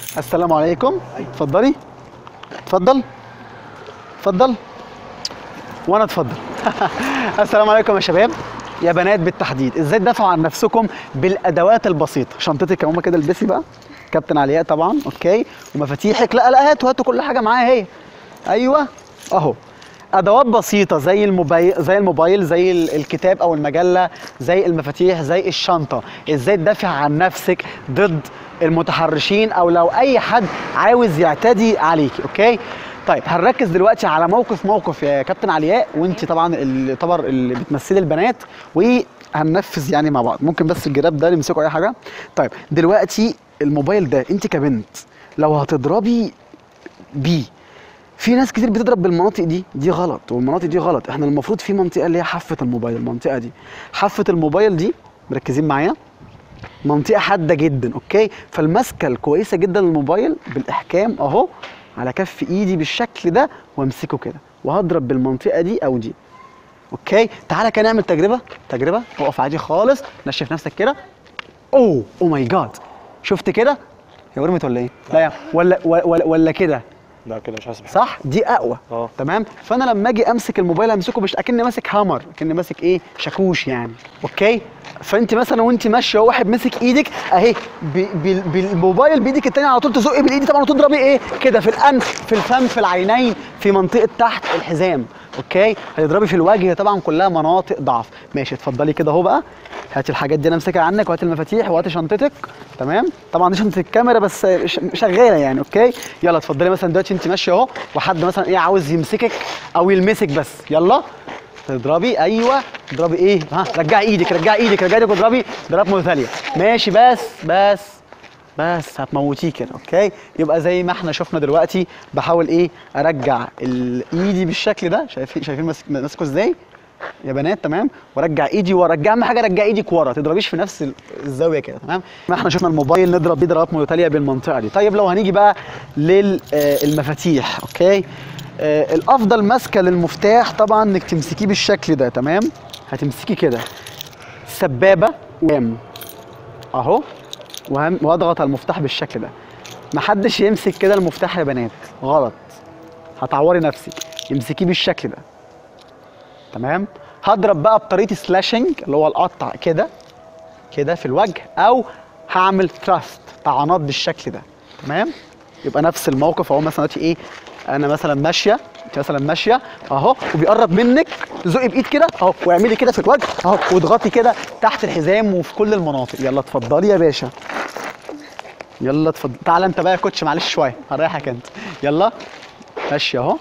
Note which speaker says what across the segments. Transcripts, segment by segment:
Speaker 1: السلام عليكم اتفضلي اتفضل اتفضل وانا اتفضل السلام عليكم يا شباب يا بنات بالتحديد ازاي تدافعوا عن نفسكم بالادوات البسيطه شنطتك يا ماما كده البسي بقى كابتن علياء طبعا اوكي ومفاتيحك لا لا هاتوا هاتوا كل حاجه معايا اهي ايوه اهو ادوات بسيطه زي الموبايل زي الموبايل زي ال- الكتاب او المجله زي المفاتيح زي الشنطه ازاي تدافع عن نفسك ضد المتحرشين او لو اي حد عاوز يعتدي عليكي اوكي طيب هنركز دلوقتي على موقف موقف يا كابتن علياء وانت طبعا اللي طبعا اللي بتمثلي البنات وهننفذ يعني مع بعض ممكن بس الجراب ده نمسكه اي حاجه طيب دلوقتي الموبايل ده انت كبنت لو هتضربي بيه في ناس كتير بتضرب بالمناطق دي دي غلط والمناطق دي غلط احنا المفروض في منطقه اللي هي حافه الموبايل المنطقه دي حافه الموبايل دي مركزين معايا منطقه حاده جدا اوكي فالمسكه الكويسه جدا للموبايل بالاحكام اهو على كف ايدي بالشكل ده وامسكه كده وهضرب بالمنطقه دي او دي اوكي تعالى كده نعمل تجربه تجربه اقف عادي خالص نشف نفسك كده اوه او ماي جاد شفت كده هي ورمت ولا ايه لا يا ولا ولا, ولا كده
Speaker 2: لا كده مش حاسس بحاجه
Speaker 1: صح دي اقوى
Speaker 2: اه.
Speaker 1: تمام فانا لما اجي امسك الموبايل امسكه مش اكني ماسك هامر اكني ماسك ايه شاكوش يعني اوكي فانت مثلا وانت ماشيه واحد مسك ايدك اهي ب- بال- بالموبايل بايدك التانية على طول تزقي بالايد طبعا وتضربي ايه كده في الانف في الفم في العينين في منطقه تحت الحزام اوكي هتضربي في الوجه طبعا كلها مناطق ضعف ماشي اتفضلي كده اهو بقى هاتي الحاجات دي انا امسكها عنك وهاتي المفاتيح وهاتي شنطتك تمام طبعا دي شنطه الكاميرا بس ش- شغاله يعني اوكي يلا اتفضلي مثلا دلوقتي انت ماشيه اهو وحد مثلا ايه عاوز يمسكك او يلمسك بس يلا تضربي ايوه تضربي ايه ها رجعي ايدك رجعي ايدك رجعي ايدك واضربي ضرب متتاليه ماشي بس بس بس هتموتيه كده اوكي يبقى زي ما احنا شفنا دلوقتي بحاول ايه ارجع ال- ايدي بالشكل ده شايفين شايفين ماسك- ماسكه ازاي يا بنات تمام وارجع ايدي ورا رجع اهم حاجه رجع ايدك ورا تضربيش في نفس ال- الزاويه كده تمام ما احنا شفنا الموبايل نضرب بيه ضربات متتاليه بالمنطقه دي طيب لو هنيجي بقى للمفاتيح اوكي آه، الافضل ماسكه للمفتاح طبعا انك تمسكيه بالشكل ده تمام هتمسكي كده سبابه وام اهو وهم- واضغط على المفتاح بالشكل ده محدش يمسك كده المفتاح يا بنات غلط هتعوري نفسك امسكيه بالشكل ده تمام هضرب بقى بطريقه سلاشنج اللي هو القطع كده كده في الوجه او هعمل تراست طعنات بالشكل ده تمام يبقى نفس الموقف اهو مثلا دلوقتي ايه انا مثلا ماشيه انت مثلا ماشيه اهو وبيقرب منك تزقي بايد كده اهو واعملي كده في الوجه اهو واضغطي كده تحت الحزام وفي كل المناطق يلا اتفضلي يا باشا يلا اتفضل تعالى انت بقى يا كوتش معلش شويه هريحك انت يلا ماشي اهو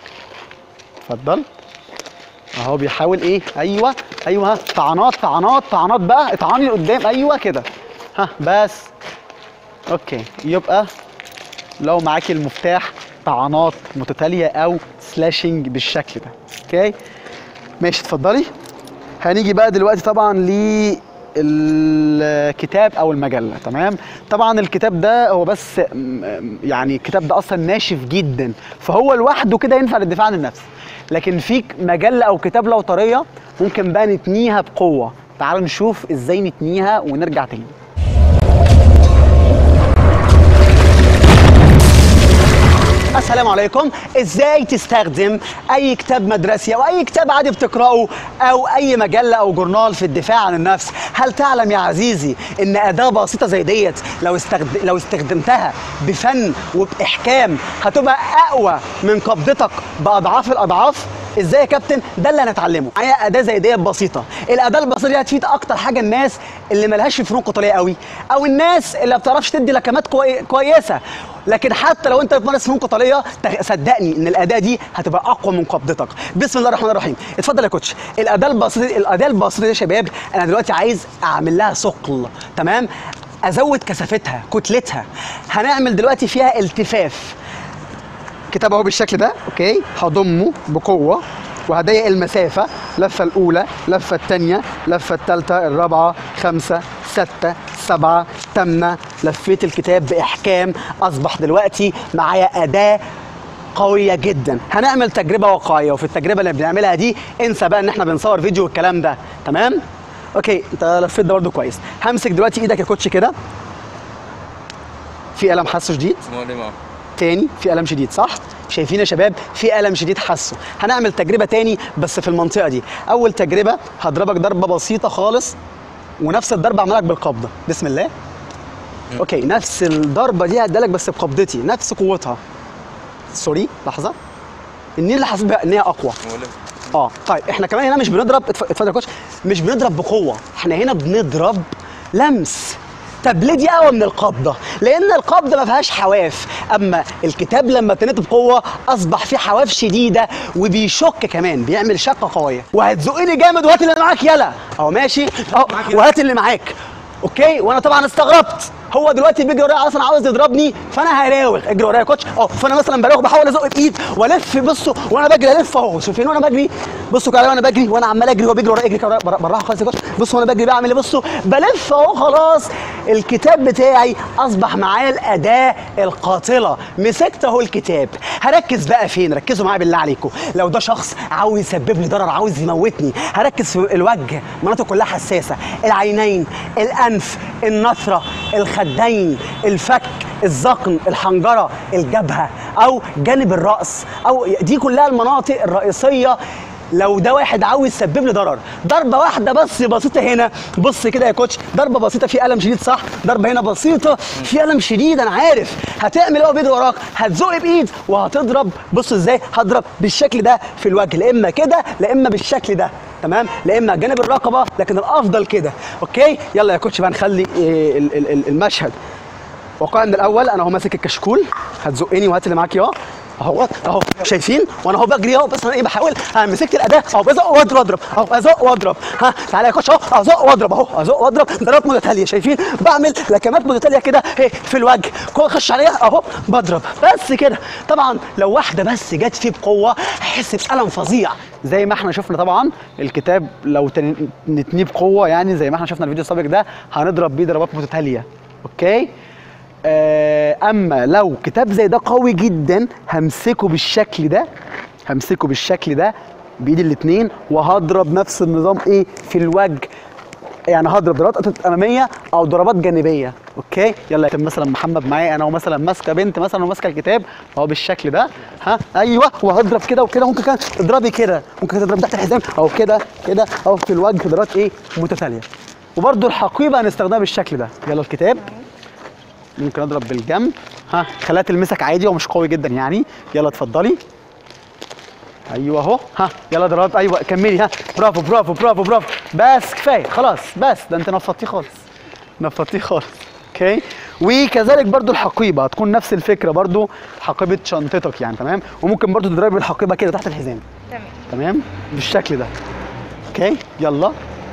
Speaker 1: اتفضل اهو بيحاول ايه ايوه ايوه ها طعنات طعنات طعنات بقى اطعني لقدام ايوه كده ها بس اوكي يبقى لو معاكي المفتاح طعنات متتاليه او سلاشنج بالشكل ده اوكي ماشي اتفضلي هنيجي بقى دلوقتي طبعا للكتاب او المجله تمام طبعا الكتاب ده هو بس م- م- يعني الكتاب ده اصلا ناشف جدا فهو لوحده كده ينفع للدفاع عن النفس لكن في مجله او كتاب لو طريه ممكن بقى نتنيها بقوه تعالوا نشوف ازاي نتنيها ونرجع تاني السلام عليكم ازاي تستخدم اي كتاب مدرسي او اي كتاب عادي بتقراه او اي مجله او جورنال في الدفاع عن النفس هل تعلم يا عزيزي ان اداه بسيطه زي ديت لو استخد... لو استخدمتها بفن وباحكام هتبقى اقوى من قبضتك باضعاف الاضعاف ازاي يا كابتن ده اللي هنتعلمه معايا اداه زي ديت بسيطه الاداه البسيطه دي هتفيد اكتر حاجه الناس اللي ملهاش في فنون قتاليه قوي او الناس اللي ما بتعرفش تدي لكمات كوي... كويسه لكن حتى لو انت بتمارس فنون قتاليه تخ- صدقني ان الاداه دي هتبقى اقوى من قبضتك بسم الله الرحمن الرحيم اتفضل يا كوتش الاداه البسيطه الاداه البسيطه دي يا شباب انا دلوقتي عايز اعمل لها ثقل تمام ازود كثافتها كتلتها هنعمل دلوقتي فيها التفاف كتاب اهو بالشكل ده اوكي هضمه بقوه وهضيق المسافه لفه الاولى لفه الثانيه لفه الثالثه الرابعه خمسه سته سبعه ثامنه لفيت الكتاب باحكام اصبح دلوقتي معايا اداه قويه جدا هنعمل تجربه واقعيه وفي التجربه اللي بنعملها دي انسى بقى ان احنا بنصور فيديو والكلام ده تمام اوكي انت لفيت ده برضه كويس همسك دلوقتي ايدك يا كوتش كده في الم حاسه شديد
Speaker 2: مؤلمة
Speaker 1: تاني في الم شديد صح شايفين يا شباب في الم شديد حاسه هنعمل تجربه تاني بس في المنطقه دي اول تجربه هضربك ضربه بسيطه خالص ونفس الضربه اعملها لك بالقبضه بسم الله اوكي نفس الضربه دي هديلك بس بقبضتي نفس قوتها سوري لحظه النيل اللي حاسس بيها ان هي اقوى
Speaker 2: مؤلمة
Speaker 1: اه طيب احنا كمان هنا مش بنضرب اتف- اتفضل يا كوتش مش بنضرب بقوه احنا هنا بنضرب لمس طب ليه دي اقوى من القبضه؟ لان القبضه ما فيهاش حواف، اما الكتاب لما اتنت بقوه اصبح فيه حواف شديده وبيشك كمان بيعمل شقه قويه، وهتزقني جامد وهات اللي معاك يلا، اهو ماشي اهو وهات اللي معاك، اوكي وانا طبعا استغربت هو دلوقتي بيجري ورايا اصلا عاوز يضربني فانا هراوغ اجري ورايا يا كوتش اه فانا مثلا براوغ بحاول ازق بايد والف بصوا وانا بجري الف اهو شايفين وانا بجري بصوا كده وانا بجري وانا عمال اجري وهو بيجري ورايا اجري كده بالراحه خالص يا كوتش بصوا وانا بجري بعمل ايه بصوا بلف اهو خلاص الكتاب بتاعي اصبح معايا الاداه القاتله مسكت اهو الكتاب هركز بقى فين ركزوا معايا بالله عليكم لو ده شخص عاوز يسبب لي ضرر عاوز يموتني هركز في الوجه مناطق كلها حساسه العينين الانف النثره الخدين الفك الذقن الحنجره الجبهه او جانب الراس او دي كلها المناطق الرئيسيه لو ده واحد عاوز يسبب لي ضرر ضربه واحده بس بسيطه هنا بص كده يا كوتش ضربه بسيطه في الم شديد صح ضربه هنا بسيطه في الم شديد انا عارف هتعمل ايه بايد وراك هتزق بايد وهتضرب بص ازاي هضرب بالشكل ده في الوجه لا اما كده لا اما بالشكل ده تمام لا اما جانب الرقبه لكن الافضل كده اوكي يلا يا كوتش بقى نخلي إيه، ال- ال- ال- المشهد واقعي من الاول انا اهو ماسك الكشكول هتزقني وهات اللي معاك اهو اهو اهو شايفين وانا اهو بجري اهو بس انا ايه بحاول ها مسكت الاداه اهو بزق واضرب اضرب اهو ازق واضرب ها تعالى يا كوتش اهو ازق واضرب اهو ازق واضرب ضربات متتاليه شايفين بعمل لكمات متتاليه كده ايه في الوجه كل خش عليها اهو بضرب بس كده طبعا لو واحده بس جت فيه بقوه هيحس بالم فظيع زي ما احنا شفنا طبعا الكتاب لو تن- نتنيه بقوه يعني زي ما احنا شفنا الفيديو السابق ده هنضرب بيه ضربات متتاليه اوكي آه، اما لو كتاب زي ده قوي جدا همسكه بالشكل ده همسكه بالشكل ده بايدي الاتنين وهضرب نفس النظام ايه في الوجه يعني هضرب ضربات اماميه او ضربات جانبيه اوكي يلا يا كابتن مثلا محمد معايا انا ومثلا ماسكه بنت مثلا وماسكه الكتاب اهو بالشكل ده ها ايوه وهضرب كده وكده ممكن كمان تضربي كده ممكن تضرب تحت الحزام او كده كده او في الوجه ضربات ايه متتاليه وبرده الحقيبه هنستخدمها بالشكل ده يلا الكتاب ممكن اضرب بالجنب ها خليها تلمسك عادي هو مش قوي جدا يعني يلا اتفضلي ايوه اهو ها يلا ضربات ايوه كملي ها برافو برافو برافو برافو بس كفايه خلاص بس ده انت نفضتيه خالص نفضتيه خالص اوكي وكذلك برضو الحقيبه هتكون نفس الفكره برضو حقيبه شنطتك يعني تمام وممكن برضو تضربي بالحقيبه كده تحت الحزام
Speaker 3: تمام
Speaker 1: تمام بالشكل ده اوكي يلا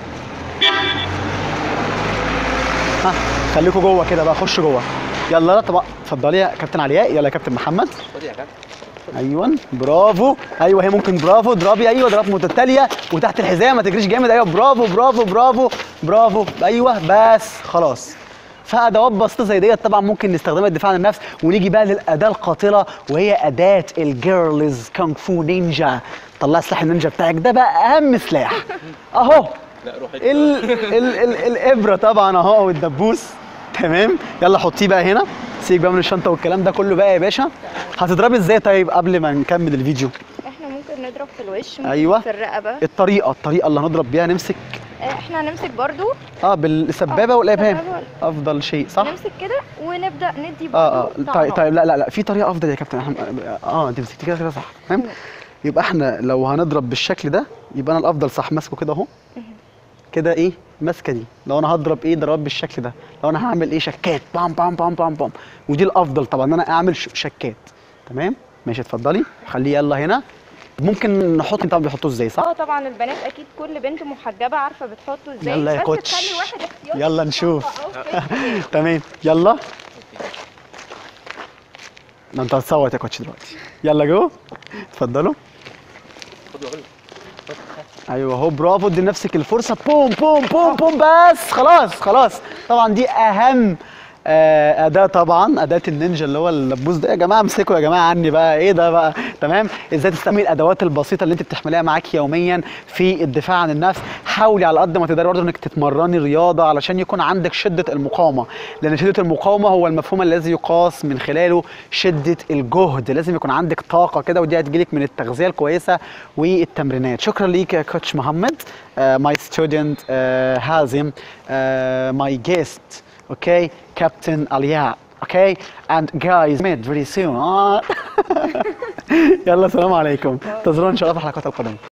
Speaker 1: ها خليكوا جوه كده بقى خشوا جوه يلا لا طبعا اتفضلي يا كابتن علياء يلا يا كابتن محمد
Speaker 2: خد يا كابتن
Speaker 1: ايوه برافو ايوه هي ممكن برافو اضربي ايوه ضربات متتاليه وتحت الحزام ما تجريش جامد ايوه برافو برافو برافو برافو ايوه بس خلاص فادوات بسيطه زي ديت طبعا ممكن نستخدمها للدفاع عن النفس ونيجي بقى للاداه القاتله وهي اداه الجيرلز كونغ فو نينجا طلع سلاح النينجا بتاعك ده بقى اهم سلاح اهو
Speaker 2: لا روح
Speaker 1: ال ال ال الابره طبعا اهو والدبوس تمام يلا حطيه بقى هنا سيبك بقى من الشنطه والكلام ده كله بقى يا باشا هتضربي ازاي طيب قبل ما نكمل الفيديو
Speaker 3: احنا ممكن نضرب في الوش ممكن
Speaker 1: أيوة.
Speaker 3: في الرقبه
Speaker 1: الطريقه الطريقه اللي هنضرب بيها نمسك
Speaker 3: آه، احنا هنمسك برضو
Speaker 1: اه بالسبابه
Speaker 3: آه،
Speaker 1: والابهام
Speaker 3: السبابة.
Speaker 1: افضل شيء صح
Speaker 3: نمسك كده ونبدا ندي برضو
Speaker 1: اه اه
Speaker 3: طعنة.
Speaker 1: طيب طيب لا لا لا في طريقه افضل يا كابتن إحنا- اه انت مسكتي كده كده صح تمام يبقى احنا لو هنضرب بالشكل ده يبقى انا الافضل صح ماسكه كده اهو كده ايه ماسكه دي لو انا هضرب ايه ضربات بالشكل ده لو انا هعمل ايه شكات بام بام بام بام بام ودي الافضل طبعا ان انا اعمل ش- شكات تمام ماشي اتفضلي خليه يلا هنا ممكن نحط طبعا بيحطوه ازاي صح
Speaker 3: اه طبعا البنات اكيد كل بنت محجبه عارفه بتحطه ازاي
Speaker 1: يلا يا
Speaker 3: بس
Speaker 1: كوتش.
Speaker 3: تخلي واحد احتياطي
Speaker 1: يلا
Speaker 3: في
Speaker 1: نشوف.
Speaker 3: الشنطة أو في-
Speaker 1: تمام يلا ده انت هتصوت يا كوتش دلوقتي يلا جو اتفضلوا
Speaker 2: خد وغلب
Speaker 1: ايوه اهو برافو ادي لنفسك الفرصه بوم بوم بوم بوم بس خلاص خلاص طبعا دي اهم آه، اداه طبعا اداه النينجا اللي هو اللبوس ده يا جماعه امسكوا يا جماعه عني بقى ايه ده بقى تمام ازاي تستعملي الادوات البسيطه اللي انت بتحمليها معاك يوميا في الدفاع عن النفس حاولي على قد ما تقدري برضه انك تتمرني رياضه علشان يكون عندك شده المقاومه لان شده المقاومه هو المفهوم الذي يقاس من خلاله شده الجهد لازم يكون عندك طاقه كده ودي هتجيلك من التغذيه الكويسه والتمرينات شكرا ليك يا كوتش محمد ماي ستودنت هازم ماي جيست okay captain Alia okay and guys meet very soon آه. يلا سلام عليكم انتظرونا ان شاء الله في الحلقات القادمه